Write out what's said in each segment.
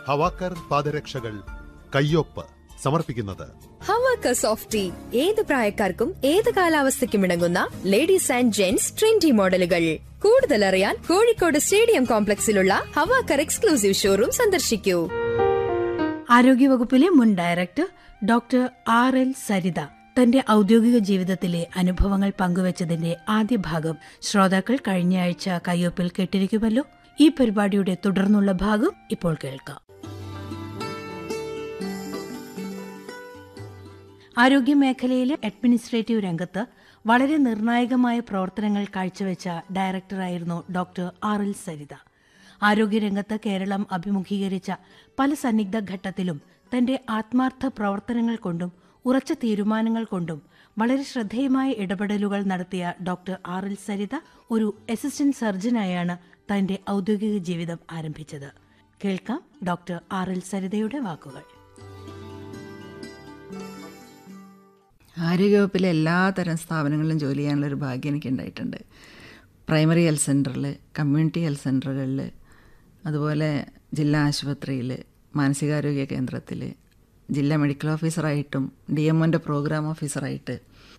ഹവാക്കർ പാദരക്ഷകൾ കയ്യൊപ്പ് സമർപ്പിക്കുന്നത് ഹവാക്ക soft tea ഏത് പ്രായക്കാർക്കും ഏത് കാലാവസ്ഥയ്ക്കും ഇണങ്ങുന്ന ലേഡീസ് ആൻഡ് ജെന്റ്സ് ട്രെൻഡി മോഡലുകൾ കൂടുതൽ അറിയാൻ കോഴിക്കോട് സ്റ്റേഡിയം കോംപ്ലക്സിലുള്ള ഹവാക്കർ എക്സ്ക്ലൂസീവ് ഷോറൂം സന്ദർശിക്കൂ ആരോഗ്യവകുപ്പിലെ മുൻ director doctor R L Saritha തന്റെ ഔദ്യോഗിക ജീവിതത്തിലെ അനുഭവങ്ങൾ പങ്കുവച്ചതിന്റെ ആദ്യ ഭാഗം ശ്രോതാക്കൾ കഴിഞ്ഞയാഴ്ച കയ്യൊപ്പിൽ കേട്ടിരിക്കുമല്ലോ ഈ പരിപാടിയുടെ തുടർന്നുള്ള ഭാഗം ഇപ്പോൾ കേൾക്കാം ആരോഗ്യമേഖലയിലെ അഡ്മിനിസ്ട്രേറ്റീവ് രംഗത്ത് വളരെ നിർണായകമായ പ്രവർത്തനങ്ങൾ കാഴ്ചവെച്ച ഡയറക്ടറായിരുന്നു ഡോക്ടർ ആർ എൽ സരിത ആരോഗ്യരംഗത്ത് കേരളം അഭിമുഖീകരിച്ച പല സന്നിഗ്ധ ഘട്ടത്തിലും തന്റെ ആത്മാർത്ഥ പ്രവർത്തനങ്ങൾ കൊണ്ടും ഉറച്ച തീരുമാനങ്ങൾ കൊണ്ടും വളരെ ശ്രദ്ധേയമായ ഇടപെടലുകൾ നടത്തിയ ഡോക്ടർ ആർ എൽ സരിത ഒരു അസിസ്റ്റന്റ് സർജനായാണ് തന്റെ ഔദ്യോഗിക ജീവിതം ആരംഭിച്ചത് കേൾക്കാം ഡോക്ടർ ആർ എൽ സരിതയുടെ വാക്കുകൾ ആരോഗ്യവകുപ്പിലെ എല്ലാതരം സ്ഥാപനങ്ങളിലും ജോലി ചെയ്യാനുള്ള ഒരു ഭാഗ്യം എനിക്ക് ഉണ്ടായിട്ടുണ്ട് പ്രൈമറി ഹെൽത്ത് സെൻറ്ററിൽ കമ്മ്യൂണിറ്റി ഹെൽത്ത് സെൻറ്ററുകളിൽ അതുപോലെ ജില്ലാ ആശുപത്രിയിൽ മാനസികാരോഗ്യ കേന്ദ്രത്തിൽ ജില്ലാ മെഡിക്കൽ ഓഫീസറായിട്ടും ഡി എം ഒൻ്റെ പ്രോഗ്രാം ഓഫീസറായിട്ട്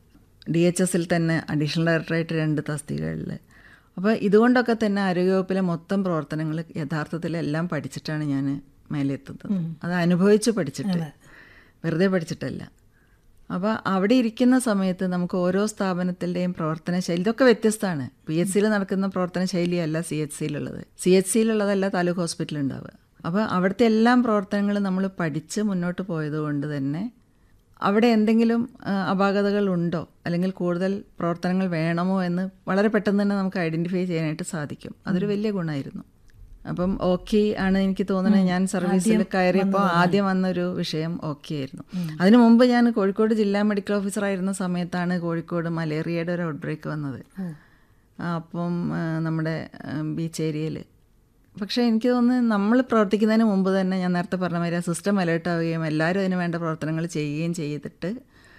ഡി എച്ച് എസിൽ തന്നെ അഡീഷണൽ ഡയറക്ടറായിട്ട് രണ്ട് തസ്തികകളിൽ അപ്പോൾ ഇതുകൊണ്ടൊക്കെ തന്നെ ആരോഗ്യവകുപ്പിലെ മൊത്തം പ്രവർത്തനങ്ങൾ യഥാർത്ഥത്തിൽ എല്ലാം പഠിച്ചിട്ടാണ് ഞാൻ മേലെത്തുന്നത് അത് അനുഭവിച്ച് പഠിച്ചിട്ട് വെറുതെ പഠിച്ചിട്ടല്ല അപ്പോൾ അവിടെ ഇരിക്കുന്ന സമയത്ത് നമുക്ക് ഓരോ സ്ഥാപനത്തിൻ്റെയും പ്രവർത്തന ശൈലി ഇതൊക്കെ വ്യത്യസ്തമാണ് പി എച്ച് സിയിൽ നടക്കുന്ന പ്രവർത്തന ശൈലിയല്ല സി എച്ച് സിയിലുള്ളത് സി എച്ച് സിയിലുള്ളതല്ല താലൂക്ക് ഹോസ്പിറ്റലിൽ ഉണ്ടാവുക അപ്പോൾ അവിടുത്തെ എല്ലാം പ്രവർത്തനങ്ങളും നമ്മൾ പഠിച്ച് മുന്നോട്ട് പോയതുകൊണ്ട് തന്നെ അവിടെ എന്തെങ്കിലും ആ, അപാകതകൾ ഉണ്ടോ അല്ലെങ്കിൽ കൂടുതൽ പ്രവർത്തനങ്ങൾ വേണമോ എന്ന് വളരെ പെട്ടെന്ന് തന്നെ നമുക്ക് ഐഡൻറ്റിഫൈ ചെയ്യാനായിട്ട് സാധിക്കും അതൊരു വലിയ ഗുണമായിരുന്നു അപ്പം ഓക്കെ ആണ് എനിക്ക് തോന്നുന്നത് ഞാൻ സർവീസിൽ കയറിയപ്പോൾ ആദ്യം വന്നൊരു വിഷയം ഓക്കെ ആയിരുന്നു അതിനു മുമ്പ് ഞാൻ കോഴിക്കോട് ജില്ലാ മെഡിക്കൽ ഓഫീസർ ആയിരുന്ന സമയത്താണ് കോഴിക്കോട് മലേറിയയുടെ ഒരു ഔട്ട് ബ്രേക്ക് വന്നത് ആ, അപ്പം ആ, നമ്മുടെ ബീച്ച് ഏരിയയിൽ പക്ഷേ എനിക്ക് തോന്നുന്നു നമ്മൾ പ്രവർത്തിക്കുന്നതിന് മുമ്പ് തന്നെ ഞാൻ നേരത്തെ പറഞ്ഞ മാതിരി സിസ്റ്റം അലേർട്ട് ആവുകയും എല്ലാവരും അതിന് വേണ്ട പ്രവർത്തനങ്ങൾ ചെയ്യുകയും ചെയ്തിട്ട്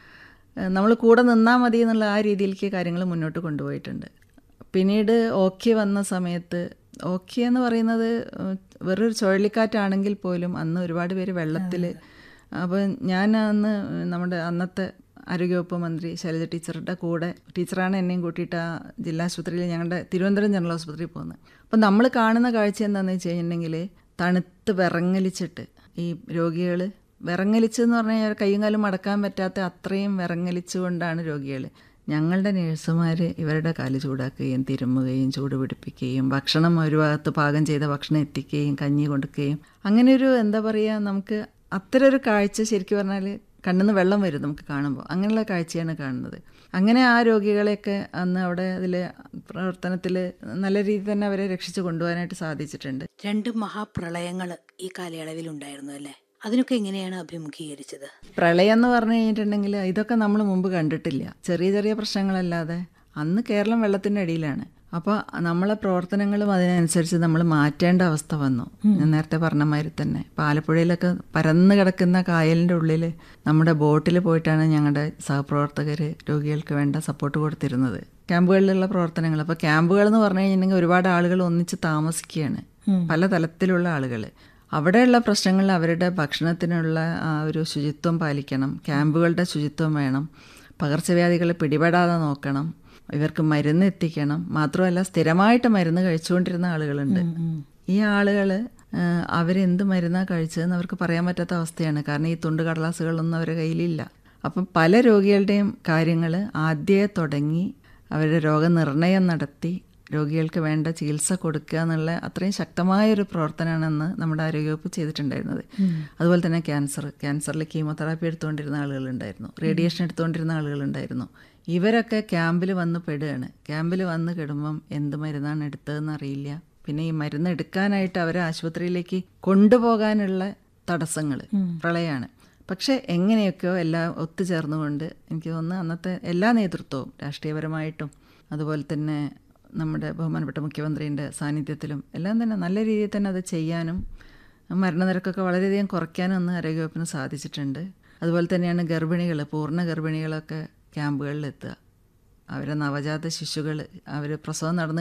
നമ്മൾ കൂടെ നിന്നാൽ മതി എന്നുള്ള ആ രീതിയിലേക്ക് കാര്യങ്ങൾ മുന്നോട്ട് കൊണ്ടുപോയിട്ടുണ്ട് പിന്നീട് ഓക്കെ വന്ന സമയത്ത് ഓക്കെ എന്ന് പറയുന്നത് ഉം, വെറൊരു ചുഴലിക്കാറ്റാണെങ്കിൽ പോലും അന്ന് ഒരുപാട് പേര് വെള്ളത്തിൽ അപ്പോൾ ഞാൻ അന്ന് നമ്മുടെ അന്നത്തെ ആരോഗ്യവകുപ്പ് മന്ത്രി ശൈലജ ടീച്ചറുടെ കൂടെ ടീച്ചറാണ് എന്നെയും കൂട്ടിയിട്ട് ആ ജില്ലാ ആശുപത്രിയിൽ ഞങ്ങളുടെ തിരുവനന്തപുരം ജനറൽ ആശുപത്രിയിൽ പോകുന്നത് അപ്പം നമ്മൾ കാണുന്ന കാഴ്ച എന്താണെന്ന് വെച്ച് കഴിഞ്ഞിട്ടുണ്ടെങ്കിൽ തണുത്ത് വിറങ്ങലിച്ചിട്ട് ഈ രോഗികൾ വിറങ്ങലിച്ച് എന്ന് പറഞ്ഞു കഴിഞ്ഞാൽ കൈയും കാലും മടക്കാൻ പറ്റാത്ത അത്രയും വിറങ്ങലിച്ചുകൊണ്ടാണ് രോഗികൾ ഞങ്ങളുടെ നേഴ്സുമാർ ഇവരുടെ കാല് ചൂടാക്കുകയും തിരുമ്മുകയും ചൂട് പിടിപ്പിക്കുകയും ഭക്ഷണം ഒരു ഭാഗത്ത് പാകം ചെയ്ത ഭക്ഷണം എത്തിക്കുകയും കഞ്ഞി കൊടുക്കുകയും അങ്ങനെ ഒരു എന്താ പറയുക നമുക്ക് അത്തരം ഒരു കാഴ്ച ശരിക്കും പറഞ്ഞാൽ കണ്ണിന്ന് വെള്ളം വരും നമുക്ക് കാണുമ്പോൾ അങ്ങനെയുള്ള കാഴ്ചയാണ് കാണുന്നത് അങ്ങനെ ആ രോഗികളെയൊക്കെ അന്ന് അവിടെ അതിൽ പ്രവർത്തനത്തിൽ നല്ല രീതിയിൽ തന്നെ അവരെ രക്ഷിച്ചു കൊണ്ടുപോകാനായിട്ട് സാധിച്ചിട്ടുണ്ട് രണ്ട് മഹാപ്രളയങ്ങൾ ഈ കാലയളവിൽ ഉണ്ടായിരുന്നു അല്ലേ അതിനൊക്കെ എങ്ങനെയാണ് അഭിമുഖീകരിച്ചത് പ്രളയം എന്ന് പറഞ്ഞു കഴിഞ്ഞിട്ടുണ്ടെങ്കിൽ ഇതൊക്കെ നമ്മൾ മുമ്പ് കണ്ടിട്ടില്ല ചെറിയ ചെറിയ പ്രശ്നങ്ങളല്ലാതെ അന്ന് കേരളം വെള്ളത്തിൻ്റെ അടിയിലാണ് അപ്പോൾ നമ്മളെ പ്രവർത്തനങ്ങളും അതിനനുസരിച്ച് നമ്മൾ മാറ്റേണ്ട അവസ്ഥ വന്നു ഞാൻ നേരത്തെ പറഞ്ഞ മാതിരി തന്നെ ഇപ്പോൾ ആലപ്പുഴയിലൊക്കെ പരന്ന് കിടക്കുന്ന കായലിൻ്റെ ഉള്ളിൽ നമ്മുടെ ബോട്ടിൽ പോയിട്ടാണ് ഞങ്ങളുടെ സഹപ്രവർത്തകർ രോഗികൾക്ക് വേണ്ട സപ്പോർട്ട് കൊടുത്തിരുന്നത് ക്യാമ്പുകളിലുള്ള പ്രവർത്തനങ്ങൾ അപ്പോൾ ക്യാമ്പുകൾ എന്ന് പറഞ്ഞു കഴിഞ്ഞിട്ടുണ്ടെങ്കിൽ ഒരുപാട് ആളുകൾ ഒന്നിച്ച് താമസിക്കുകയാണ് പല തലത്തിലുള്ള ആളുകൾ അവിടെയുള്ള പ്രശ്നങ്ങളിൽ അവരുടെ ഭക്ഷണത്തിനുള്ള ആ ഒരു ശുചിത്വം പാലിക്കണം ക്യാമ്പുകളുടെ ശുചിത്വം വേണം പകർച്ചവ്യാധികളെ പിടിപെടാതെ നോക്കണം ഇവർക്ക് മരുന്ന് എത്തിക്കണം മാത്രമല്ല സ്ഥിരമായിട്ട് മരുന്ന് കഴിച്ചുകൊണ്ടിരുന്ന ആളുകളുണ്ട് ഈ ആളുകൾ അവരെന്ത് മരുന്നാണ് കഴിച്ചതെന്ന് അവർക്ക് പറയാൻ പറ്റാത്ത അവസ്ഥയാണ് കാരണം ഈ തുണ്ട് കടലാസുകളൊന്നും അവരുടെ കയ്യിലില്ല അപ്പം പല രോഗികളുടെയും കാര്യങ്ങൾ ആദ്യമേ തുടങ്ങി അവരുടെ രോഗനിർണയം നടത്തി രോഗികൾക്ക് വേണ്ട ചികിത്സ കൊടുക്കുക എന്നുള്ള അത്രയും ശക്തമായൊരു പ്രവർത്തനമാണെന്ന് നമ്മുടെ ആരോഗ്യവകുപ്പ് ചെയ്തിട്ടുണ്ടായിരുന്നത് അതുപോലെ തന്നെ ക്യാൻസർ ക്യാൻസറിൽ കീമോതെറാപ്പി എടുത്തുകൊണ്ടിരുന്ന ആളുകളുണ്ടായിരുന്നു റേഡിയേഷൻ എടുത്തുകൊണ്ടിരുന്ന ആളുകളുണ്ടായിരുന്നു ഇവരൊക്കെ ക്യാമ്പിൽ വന്ന് പെടുകയാണ് ക്യാമ്പിൽ വന്ന് കിടുമ്പം എന്ത് മരുന്നാണ് എടുത്തതെന്ന് അറിയില്ല പിന്നെ ഈ മരുന്ന് എടുക്കാനായിട്ട് അവരെ ആശുപത്രിയിലേക്ക് കൊണ്ടുപോകാനുള്ള തടസ്സങ്ങൾ പ്രളയമാണ് പക്ഷെ എങ്ങനെയൊക്കെയോ എല്ലാം ഒത്തുചേർന്നുകൊണ്ട് എനിക്ക് തോന്നുന്നു അന്നത്തെ എല്ലാ നേതൃത്വവും രാഷ്ട്രീയപരമായിട്ടും അതുപോലെ തന്നെ നമ്മുടെ ബഹുമാനപ്പെട്ട മുഖ്യമന്ത്രിൻ്റെ സാന്നിധ്യത്തിലും എല്ലാം തന്നെ നല്ല രീതിയിൽ തന്നെ അത് ചെയ്യാനും മരണനിരക്കൊക്കെ വളരെയധികം കുറയ്ക്കാനും ഒന്ന് ആരോഗ്യവകുപ്പിന് സാധിച്ചിട്ടുണ്ട് അതുപോലെ തന്നെയാണ് ഗർഭിണികൾ പൂർണ്ണ ഗർഭിണികളൊക്കെ ക്യാമ്പുകളിലെത്തുക അവരെ നവജാത ശിശുകൾ അവർ പ്രസവം നടന്നു